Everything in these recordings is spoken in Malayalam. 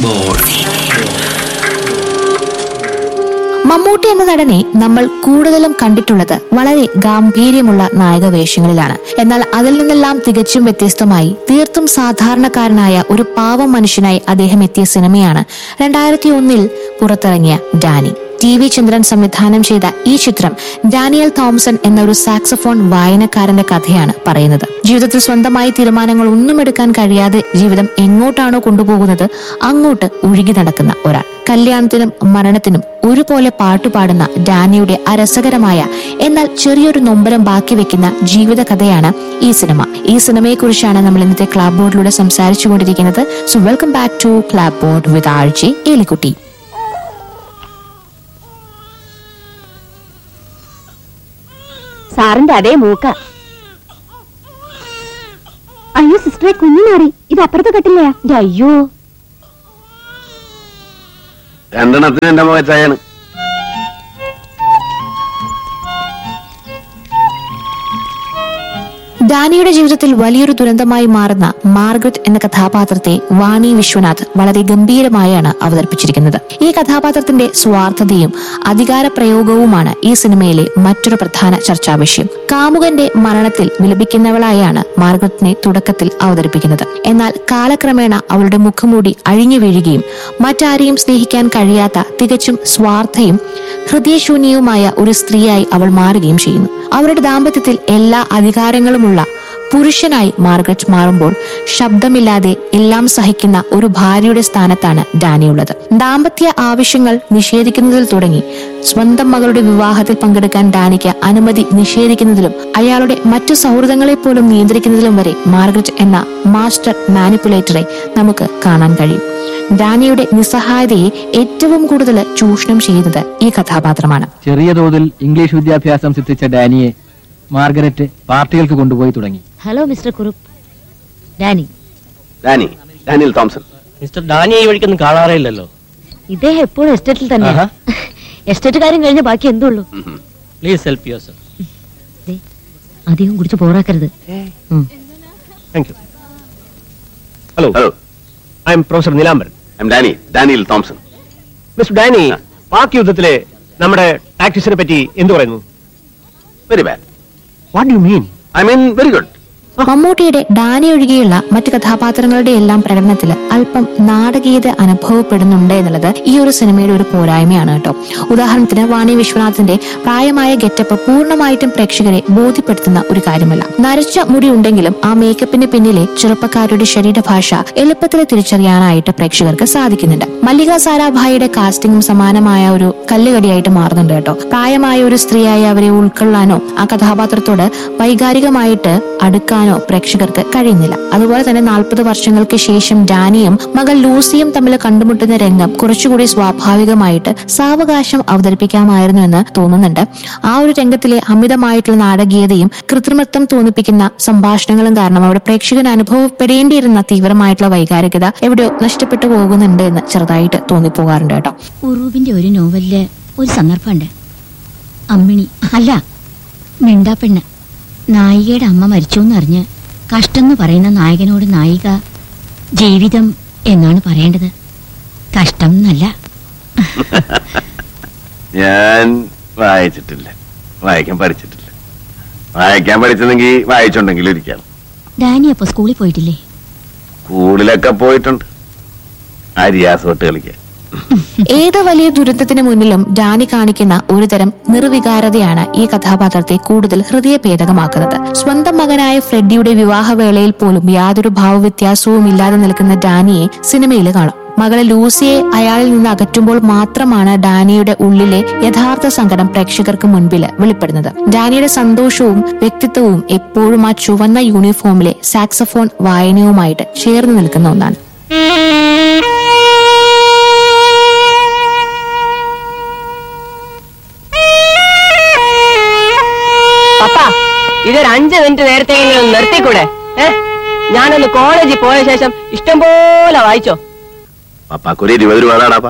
മമ്മൂട്ടി എന്ന നടനെ നമ്മൾ കൂടുതലും കണ്ടിട്ടുള്ളത് വളരെ ഗാംഭീര്യമുള്ള നായക വേഷങ്ങളിലാണ് എന്നാൽ അതിൽ നിന്നെല്ലാം തികച്ചും വ്യത്യസ്തമായി തീർത്തും സാധാരണക്കാരനായ ഒരു പാവം മനുഷ്യനായി അദ്ദേഹം എത്തിയ സിനിമയാണ് രണ്ടായിരത്തി ഒന്നിൽ പുറത്തിറങ്ങിയ ഡാനി ടി വി ചന്ദ്രൻ സംവിധാനം ചെയ്ത ഈ ചിത്രം ഡാനിയൽ തോംസൺ എന്ന ഒരു സാക്സഫോൺ വായനക്കാരന്റെ കഥയാണ് പറയുന്നത് ജീവിതത്തിൽ സ്വന്തമായി തീരുമാനങ്ങൾ ഒന്നും എടുക്കാൻ കഴിയാതെ ജീവിതം എങ്ങോട്ടാണോ കൊണ്ടുപോകുന്നത് അങ്ങോട്ട് ഒഴുകി നടക്കുന്ന ഒരാൾ കല്യാണത്തിനും മരണത്തിനും ഒരുപോലെ പാട്ടുപാടുന്ന ഡാനിയുടെ അരസകരമായ എന്നാൽ ചെറിയൊരു നൊമ്പരം ബാക്കി വെക്കുന്ന ജീവിത കഥയാണ് ഈ സിനിമ ഈ സിനിമയെക്കുറിച്ചാണ് നമ്മൾ ഇന്നത്തെ ക്ലാബ് ബോർഡിലൂടെ സംസാരിച്ചുകൊണ്ടിരിക്കുന്നത് so welcome back to clap board with ആഴ്ച ഏലിക്കുട്ടി സാറിന്റെ അതേ മൂക്ക അയ്യോ സിസ്റ്ററെ കുഞ്ഞു മാറി ഇത് അപ്പുറത്തെ കട്ടില്ലയാ അയ്യോ രണ്ടെണ്ണത്തിന് എന്റെ മുഖച്ചായാണ് ഡാനിയുടെ ജീവിതത്തിൽ വലിയൊരു ദുരന്തമായി മാറുന്ന മാർഗരറ്റ് എന്ന കഥാപാത്രത്തെ വാണി വിശ്വനാഥ് വളരെ ഗംഭീരമായാണ് അവതരിപ്പിച്ചിരിക്കുന്നത് ഈ കഥാപാത്രത്തിന്റെ സ്വാർത്ഥതയും അധികാര പ്രയോഗവുമാണ് ഈ സിനിമയിലെ മറ്റൊരു പ്രധാന ചർച്ചാ വിഷയം കാമുകന്റെ മരണത്തിൽ വിലപിക്കുന്നവളായാണ് മാർഗരറ്റിനെ തുടക്കത്തിൽ അവതരിപ്പിക്കുന്നത് എന്നാൽ കാലക്രമേണ അവളുടെ മുഖംമൂടി അഴിഞ്ഞു വീഴുകയും മറ്റാരെയും സ്നേഹിക്കാൻ കഴിയാത്ത തികച്ചും സ്വാർത്ഥയും ഹൃദയശൂന്യവുമായ ഒരു സ്ത്രീയായി അവൾ മാറുകയും ചെയ്യുന്നു അവരുടെ ദാമ്പത്യത്തിൽ എല്ലാ അധികാരങ്ങളുമുള്ള പുരുഷനായി മാർഗരറ്റ് മാറുമ്പോൾ ശബ്ദമില്ലാതെ എല്ലാം സഹിക്കുന്ന ഒരു ഭാര്യയുടെ സ്ഥാനത്താണ് ഡാനിയുള്ളത് ദാമ്പത്യ ആവശ്യങ്ങൾ നിഷേധിക്കുന്നതിൽ തുടങ്ങി സ്വന്തം മകളുടെ വിവാഹത്തിൽ പങ്കെടുക്കാൻ ഡാനിക്ക് അനുമതി നിഷേധിക്കുന്നതിലും അയാളുടെ മറ്റു സൗഹൃദങ്ങളെ പോലും നിയന്ത്രിക്കുന്നതിലും വരെ മാർഗരറ്റ് എന്ന മാസ്റ്റർ മാനിപ്പുലേറ്ററെ നമുക്ക് കാണാൻ കഴിയും ഡാനിയുടെ നിസ്സഹായതയെ ഏറ്റവും കൂടുതൽ ചൂഷണം ചെയ്യുന്നത് ഈ കഥാപാത്രമാണ് ചെറിയ തോതിൽ ഇംഗ്ലീഷ് വിദ്യാഭ്യാസം സിദ്ധിച്ച ഡാനിയെ മാർഗരറ്റ് പാർട്ടികൾക്ക് കൊണ്ടുപോയി തുടങ്ങി hello mister Kurup Danny Danny Daniel Thomson mister ഡാനിയെ ഈ വഴിക്കൊന്നും കാണാറേ ഇല്ലല്ലോ ഇദ്ദേഹം എപ്പോഴും എസ്റ്റേറ്റിൽ തന്നെ ആഹാ. എസ്റ്റേറ്റ് കാര്യം കഴിഞ്ഞ ബാക്കി എന്തുള്ളൂ പ്ലീസ് ഹെൽപ്പ് യുവർ സെൽഫ് ദേ, അധികം കുടിച്ച് പോറാക്കരുത് ഉം. Thank you hello hello I'm professor Nilambaran I'm Danny Daniel Thomson mister Danny Pak യുദ്ധത്തിലെ നമ്മുടെ ടാക്ടിക്സിനെ പറ്റി എന്ത് പറയുന്നു very bad what you mean I mean very good മമ്മൂട്ടിയുടെ ഡാനി ഒഴികെയുള്ള മറ്റു കഥാപാത്രങ്ങളുടെ എല്ലാം പ്രകടനത്തിൽ അല്പം നാടകീയത അനുഭവപ്പെടുന്നുണ്ട് എന്നുള്ളത് ഈ ഒരു സിനിമയുടെ ഒരു പോരായ്മയാണ് കേട്ടോ ഉദാഹരണത്തിന് വാണി വിശ്വനാഥിന്റെ പ്രായമായ ഗെറ്റപ്പ് പൂർണ്ണമായിട്ടും പ്രേക്ഷകരെ ബോധ്യപ്പെടുത്തുന്ന ഒരു കാര്യമല്ല നരച്ച മുടി ഉണ്ടെങ്കിലും ആ മേക്കപ്പിന് പിന്നിലെ ചെറുപ്പക്കാരുടെ ശരീരഭാഷ എളുപ്പത്തിൽ തിരിച്ചറിയാനായിട്ട് പ്രേക്ഷകർക്ക് സാധിക്കുന്നുണ്ട് മല്ലിക സാരാഭായിയുടെ കാസ്റ്റിംഗും സമാനമായ ഒരു കല്ലുകടിയായിട്ട് മാറുന്നുണ്ട് കേട്ടോ പ്രായമായ ഒരു സ്ത്രീയായി അവരെ ഉൾക്കൊള്ളാനോ ആ കഥാപാത്രത്തോട് വൈകാരികമായിട്ട് അടുക്കാനോ പ്രേക്ഷകർക്ക് കഴിയുന്നില്ല അതുപോലെ തന്നെ നാൽപ്പത് വർഷങ്ങൾക്ക് ശേഷം ഡാനിയും മകൾ ലൂസിയും തമ്മിൽ കണ്ടുമുട്ടുന്ന രംഗം കുറച്ചുകൂടി സ്വാഭാവികമായിട്ട് സാവകാശം അവതരിപ്പിക്കാമായിരുന്നു എന്ന് തോന്നുന്നുണ്ട് ആ ഒരു രംഗത്തിലെ അമിതമായിട്ടുള്ള നാടകീയതയും കൃത്രിമത്വം തോന്നിപ്പിക്കുന്ന സംഭാഷണങ്ങളും കാരണം അവിടെ പ്രേക്ഷകന് അനുഭവപ്പെടേണ്ടിയിരുന്ന തീവ്രമായിട്ടുള്ള വൈകാരികത എവിടെയോ നഷ്ടപ്പെട്ടു പോകുന്നുണ്ട് എന്ന് ചെറുതായിട്ട് തോന്നിപ്പോകാറുണ്ട് കേട്ടോ ഉറൂബിന്റെ ഒരു നോവലില് ഒരു സന്ദർഭമുണ്ട് അമ്മിണി അല്ല മിണ്ടാപ്പെണ്ണ് നായികയുടെ അമ്മ മരിച്ചു എന്നറിഞ്ഞ് കഷ്ടം എന്ന് പറയുന്ന നായകനോട് നായിക ജീവിതം എന്നാണ് പറയേണ്ടത് കഷ്ടം എന്നല്ല ഞാൻ വായിച്ചിട്ടില്ല വായിക്കാൻ പഠിച്ചിട്ടില്ല വായിക്കാൻ പഠിച്ചതെങ്കിൽ വായിച്ചുണ്ടെങ്കിലും ഇരിക്കാം ഡാനി അപ്പൊ സ്കൂളിൽ പോയിട്ടില്ലേ സ്കൂളിലൊക്കെ പോയിട്ടുണ്ട് അരിയാസ് തൊട്ട് കളിക്കാൻ ഏത് വലിയ ദുരന്തത്തിന് മുന്നിലും ഡാനി കാണിക്കുന്ന ഒരുതരം നിർവികാരതയാണ് ഈ കഥാപാത്രത്തെ കൂടുതൽ ഹൃദയഭേദകമാക്കുന്നത് സ്വന്തം മകനായ ഫ്രെഡിയുടെ വിവാഹവേളയിൽ പോലും യാതൊരു ഭാവവ്യത്യാസവും ഇല്ലാതെ നിൽക്കുന്ന ഡാനിയെ സിനിമയിൽ കാണാം മകളെ ലൂസിയെ അയാളിൽ നിന്ന് അകറ്റുമ്പോൾ മാത്രമാണ് ഡാനിയുടെ ഉള്ളിലെ യഥാർത്ഥ സങ്കടം പ്രേക്ഷകർക്ക് മുൻപിൽ വെളിപ്പെടുന്നത് ഡാനിയുടെ സന്തോഷവും വ്യക്തിത്വവും എപ്പോഴും ആ ചുവന്ന യൂണിഫോമിലെ സാക്സഫോൺ വായനയുമായിട്ട് ചേർന്ന് നിൽക്കുന്ന ഒന്നാണ് പപ്പ ഇതൊരു അഞ്ച് മിനിറ്റ് നേരത്തെങ്കിലും നിർത്തിക്കൂടെ ഏ ഞാനൊന്ന് കോളേജിൽ പോയ ശേഷം ഇഷ്ടം പോലെ വായിച്ചോ പപ്പാക്കൊരു ഇരുപത് രൂപ വേണാടാപ്പാ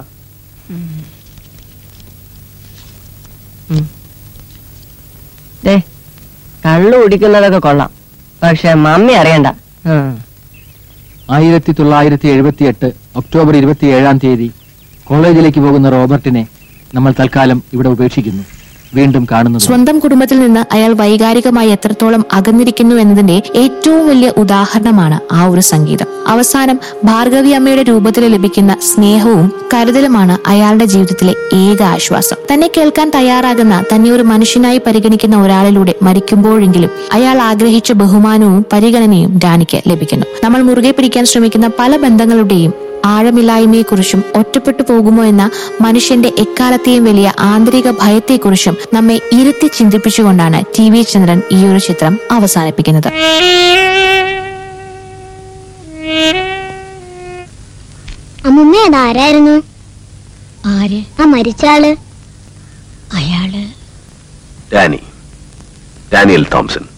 ദേ കള്ളു കുടിക്കുന്നതൊക്കെ കൊള്ളാം പക്ഷെ മമ്മി അറിയണ്ട ഉം. ആയിരത്തി തൊള്ളായിരത്തി എഴുപത്തി എട്ട് ഒക്ടോബർ ഇരുപത്തിയേഴാം തീയതി കോളേജിലേക്ക് പോകുന്ന റോബർട്ടിനെ നമ്മൾ തൽക്കാലം ഇവിടെ ഉപേക്ഷിക്കുന്നു വീണ്ടും കാണുന്നത് സ്വന്തം കുടുംബത്തിൽ നിന്ന് അയാൾ വൈകാരികമായി എത്രത്തോളം അകന്നിരിക്കുന്നു എന്നതിന്റെ ഏറ്റവും വലിയ ഉദാഹരണമാണ് ആ ഒരു സംഗീതം അവസാനം ഭാർഗവി അമ്മയുടെ രൂപത്തിൽ ലഭിക്കുന്ന സ്നേഹവും കരുതലുമാണ് അയാളുടെ ജീവിതത്തിലെ ഏക ആശ്വാസം തന്നെ കേൾക്കാൻ തയ്യാറാകുന്ന തന്നെ ഒരു മനുഷ്യനായി പരിഗണിക്കുന്ന ഒരാളിലൂടെ മരിക്കുമ്പോഴെങ്കിലും അയാൾ ആഗ്രഹിച്ച ബഹുമാനവും പരിഗണനയും ഡാനിക്ക് ലഭിക്കുന്നു നമ്മൾ മുറുകെ പിടിക്കാൻ ശ്രമിക്കുന്ന പല ബന്ധങ്ങളുടെയും ആഴമില്ലായ്മയെക്കുറിച്ചും ഒറ്റപ്പെട്ടു പോകുമോ എന്ന മനുഷ്യന്റെ എക്കാലത്തെയും വലിയ ആന്തരിക ഭയത്തെക്കുറിച്ചും നമ്മെ ഇരുത്തി ചിന്തിപ്പിച്ചുകൊണ്ടാണ് ടി വി ചന്ദ്രൻ ഈ ഒരു ചിത്രം അവസാനിപ്പിക്കുന്നത് അമ്മുമ്മ അതാരായിരുന്നു ആര് ആ മരിച്ചാള് അയാള് ഡാനി ഡാനിയൽ തോംസൺ